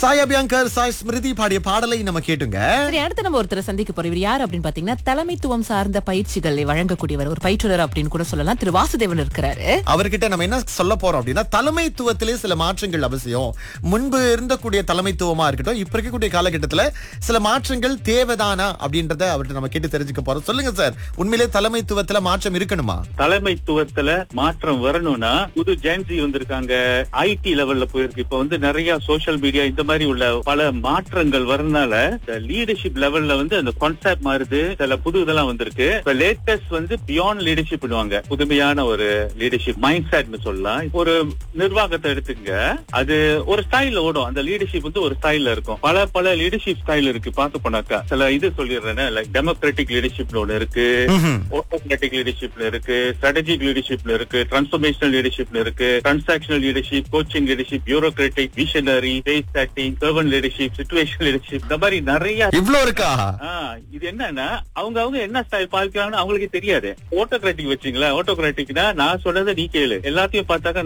சாய் அபியங்கர் சாய் ஸ்மிருதி பாடிய பாடலை நம்ம கேட்டுங்க சரி அடுத்து நம்ம ஒருத்தரை சந்திக்க போறோம் இவர் யார் அப்படின்னு பாத்தீங்கன்னா தலைமைத்துவம் சார்ந்த பயிற்சிகளை வழங்கக்கூடியவர் ஒரு பயிற்றுனர் அப்படின்னு கூட சொல்லலாம் திரு வாசுதேவன் இருக்கிறாரு அவர்கிட்ட நம்ம என்ன சொல்ல போறோம் அப்படின்னா தலைமைத்துவத்திலே சில மாற்றங்கள் அவசியம் முன்பு இருந்தக்கூடிய தலைமைத்துவமா இருக்கட்டும் இப்ப இருக்கக்கூடிய காலகட்டத்துல சில மாற்றங்கள் தேவைதானா அப்படின்றத அவர்கிட்ட நம்ம கேட்டு தெரிஞ்சுக்க போறோம் சொல்லுங்க சார் உண்மையிலே தலைமைத்துவத்துல மாற்றம் இருக்கணுமா தலைமைத்துவத்துல மாற்றம் வரணும்னா புது ஜென்சி வந்திருக்காங்க ஐடி லெவல்ல போயிருக்கு இப்ப வந்து நிறைய சோஷியல் மீடியா இந்த மாதிரி உள்ள பல மாற்றங்கள் வரனால லீடர்ஷிப் லெவல்ல வந்து அந்த கான்செப்ட் மாறுது சில புது இதெல்லாம் வந்திருக்கு இப்ப லேட்டஸ்ட் வந்து பியாண்ட் லீடர்ஷிப் பண்ணுவாங்க புதுமையான ஒரு லீடர்ஷிப் மைண்ட் செட்னு சொல்லலாம் ஒரு நிர்வாகத்தை எடுத்துங்க அது ஒரு ஸ்டைல்ல ஓடும் அந்த லீடர்ஷிப் வந்து ஒரு ஸ்டைல்ல இருக்கும் பல பல லீடர்ஷிப் ஸ்டைல் இருக்கு பாத்து போனாக்கா சில இது சொல்லிடுறேன் லைக் டெமோக்ராட்டிக் லீடர்ஷிப்ல ஒண்ணு இருக்கு ம்ஹும். ஆட்டோமேட்டிக் லீடர்ஷிப்ல இருக்கு ஸ்ட்ராட்டஜிக் லீடர்ஷிப்ல இருக்கு டிரான்ஸ்ஃபர்மேஷனல் லீடர்ஷிப்ல இருக்கு transactional leadership coaching leadership bureaucratic visionary pace setting servant leadership situation leadership இந்த மாதிரி நிறைய இவ்ளோ இருக்கா ஆ, இது என்னன்னா அவங்க அவங்க என்ன ஸ்டைல் பார்க்கிறாங்கன்னு அவங்களுக்கு தெரியாது ஓட்டோகிராட்டிக் வச்சுங்களேன் ஓட்டோகிராட்டிக்னா நான் சொல்றதை நீ கேளு எல்லாத்தையும் பார்த்தாக்க